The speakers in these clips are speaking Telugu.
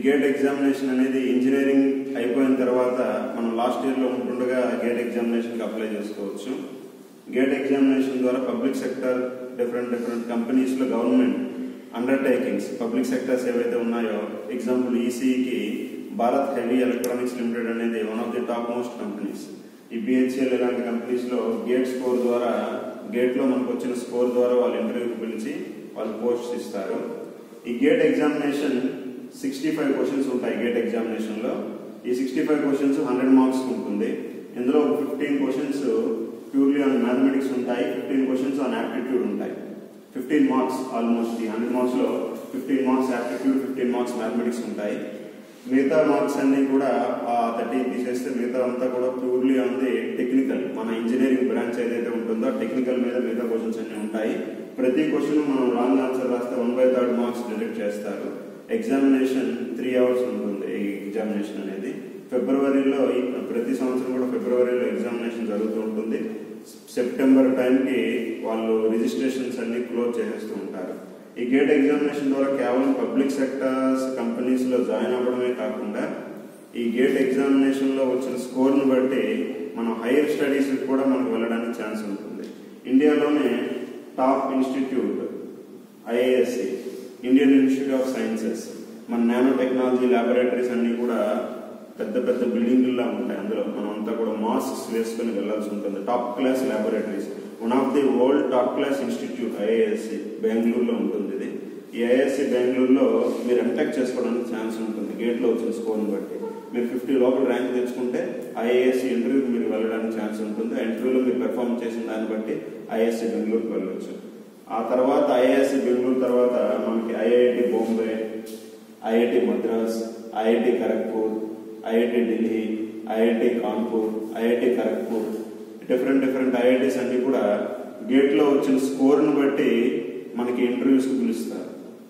గేట్ ఎగ్జామినేషన్ అనేది ఇంజనీరింగ్ అయిపోయిన తర్వాత మనం లాస్ట్ ఇయర్ లో ఉంటుండగా గేట్ ఎగ్జామినేషన్ కి అప్లై చేసుకోవచ్చు గేట్ ఎగ్జామినేషన్ ద్వారా public sector different different companies లో గవర్నమెంట్ అండర్టేకింగ్స్ పబ్లిక్ సెక్టర్స్ ఏవైతే ఉన్నాయో ఎగ్జాంపుల్ ఈసీకి భారత్ హెవీ ఎలక్ట్రానిక్స్ లిమిటెడ్ అనేది one of the top most companies ఈ బిహెచ్ఎల్ ఇలాంటి కంపెనీస్ లో గేట్ స్కోర్ ద్వారా గేట్ లో మనకు వచ్చిన స్కోర్ ద్వారా వాళ్ళు ఇంటర్వ్యూకి పిలిచి వాళ్ళు పోస్ట్ ఇస్తారు ఈ GATE examination sixty five questions ఉంటాయి గేట్ ఎగ్జామినేషన్ లో ఈ sixty five questions hundred marks ఉంటుంది ఇందులో fifteen questions purely on mathematics ఉంటాయి ఫిఫ్టీన్ క్వశ్చన్స్ ఆన్ యాప్టిట్యూడ్ ఉంటాయి ఫిఫ్టీన్ మార్క్స్ ఆల్మోస్ట్ ఈ హండ్రెడ్ మార్క్స్ లో fifteen marks aptitude fifteen marks mathematics ఉంటాయి మిగతా మార్క్స్ అన్ని కూడా ఆ థర్టీ తీసేస్తే మిగతా అంతా కూడా ప్యూర్లీ ఆన్ ది టెక్నికల్ మన ఇంజనీరింగ్ బ్రాంచ్ ఏదైతే ఉంటుందో టెక్నికల్ మీద మిగతా క్వశ్చన్స్ అన్ని ఉంటాయి ప్రతి క్వశ్చన్ మనం రాంగ్ ఆన్సర్ రాస్తే one by third marks deduct చేస్తారు ఎగ్జామినేషన్ త్రీ అవర్స్ ఉంటుంది ఈ ఎగ్జామినేషన్ అనేది ఫిబ్రవరిలో ఈ- ప్రతి సంవత్సరం కూడా ఫిబ్రవరిలో ఎగ్జామినేషన్ జరుగుతూ ఉంటుంది సెప్టెంబర్ టైంకి వాళ్ళు రిజిస్ట్రేషన్స్ అన్ని క్లోజ్ చేసేస్తూ ఉంటారు ఈ గేట్ ఎగ్జామినేషన్ ద్వారా కేవలం పబ్లిక్ సెక్టర్స్ కంపెనీస్ లో జాయిన్ అవ్వడమే కాకుండా ఈ గేట్ ఎగ్జామినేషన్ లో వచ్చిన స్కోర్ ను బట్టి మనం హైయర్ స్టడీస్ కూడా మనకు వెళ్ళడానికి ఛాన్స్ ఉంటుంది ఇండియాలోనే top institute IISc Indian institute of sciences మన నానో టెక్నాలజీ ల్యాబొరేటరీస్ అన్ని కూడా పెద్ద పెద్ద బిల్డింగ్లా ఉంటాయి అందులో మనం అంతా కూడా మాస్క్స్ వేసుకుని వెళ్ళాల్సి ఉంటుంది top class laboratories one of the world top class institute IISc బెంగళూరులో ఉంటుంది ఇది ఈ ఐఏఎస్సి బెంగళూరులో మీరు ఎంటెక్ చేసుకోవడానికి ఛాన్స్ ఉంటుంది గేట్లో వచ్చిన స్కోర్ని బట్టి మీరు ఫిఫ్టీ లోపల ర్యాంక్ తెచ్చుకుంటే ఐఏఎస్సి ఇంటర్వ్యూకి మీరు వెళ్ళడానికి ఛాన్స్ ఉంటుంది ఆ ఇంటర్వ్యూలో మీరు పెర్ఫామ్ చేసిన దాన్ని బట్టి ఐఏఎస్సి బెంగళూరుకి వెళ్ళొచ్చు ఆ తర్వాత ఐఏఎస్సి బెంగళూరు తర్వాత మనకి IIT Bombay IIT Madras IIT Kharagpur IIT Delhi IIT Kanpur IIT Kharagpur different different IITs అన్ని కూడా గేట్ లో వచ్చిన స్కోర్ ను బట్టి మనకి ఇంటర్వ్యూస్ కి పిలుస్తారు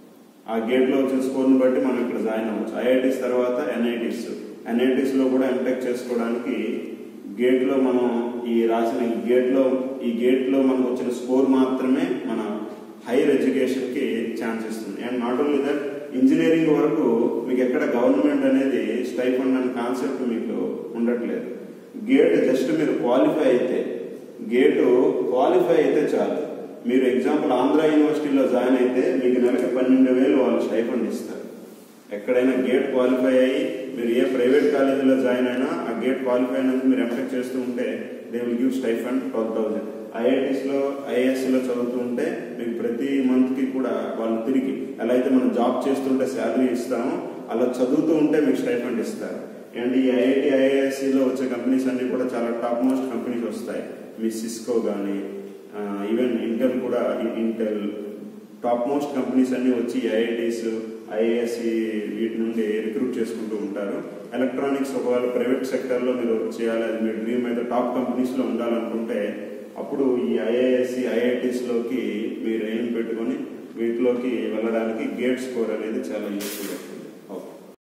ఆ గేట్ లో వచ్చిన స్కోర్ ను బట్టి మనం ఇక్కడ జాయిన్ అవ్వచ్చు ఐఐటీస్ తర్వాత ఎన్ఐటీస్ ఎన్ఐటీస్ లో కూడా ఎంటెక్ చేసుకోవడానికి గేట్ లో మనం ఈ రాసిన ఈ గేట్ లో ఈ గేట్ లో మనకు వచ్చిన స్కోర్ మాత్రమే మన హైయర్ ఎడ్యుకేషన్ కి ఛాన్స్ ఇస్తుంది and not only that engineering వరకు మీకు ఎక్కడ గవర్నమెంట్ అనేది స్టైఫండ్ అనే కాన్సెప్ట్ మీకు ఉండట్లేదు గేట్ జస్ట్ మీరు క్వాలిఫై అయితే గేటు క్వాలిఫై అయితే చాలు మీరు ఎగ్జాంపుల్ ఆంధ్ర యూనివర్సిటీలో జాయిన్ అయితే మీకు నెలకి పన్నెండు వేలు వాళ్ళు స్టైఫండ్ ఇస్తారు ఎక్కడైనా గేట్ క్వాలిఫై అయ్యి మీరు ఏ ప్రైవేట్ కాలేజీలో జాయిన్ అయినా ఆ గేట్ క్వాలిఫై అయినందుకు మీరు ఎంటెక్ చేస్తూ ఉంటే they will give stipend twelve thousand IITs లో ఐఏఎస్ లో చదువుతూ ఉంటే మీకు ప్రతి మంత్ కి కూడా వాళ్ళు తిరిగి ఎలా అయితే మనం జాబ్ చేస్తుంటే శాలరీ ఇస్తామో అలా చదువుతూ ఉంటే మీకు స్టైఫండ్ ఇస్తారు అండ్ ఈ ఐఐటి ఐఐఎస్సి లో వచ్చే కంపెనీస్ అన్ని కూడా చాలా టాప్ మోస్ట్ కంపెనీస్ వస్తాయి మీ సిస్కో కానీ ఈవెన్ ఇంటెల్ కూడా ఇంటెల్ టాప్ మోస్ట్ కంపెనీస్ అన్ని వచ్చి ఐఐటీస్ ఐఏఎస్సి వీటి నుండి రిక్రూట్ చేసుకుంటూ ఉంటారు ఎలక్ట్రానిక్స్ ఒకవేళ ప్రైవేట్ సెక్టర్లో మీరు వర్క్ చేయాలి అది మీ డ్రీమ్ అయితే టాప్ కంపెనీస్లో ఉండాలనుకుంటే అప్పుడు ఈ ఐఏఎస్సి ఐఐటీస్లోకి మీరు ఏం పెట్టుకొని వీటిలోకి వెళ్ళడానికి గేట్ స్కోర్ అనేది చాలా యూస్ఫుల్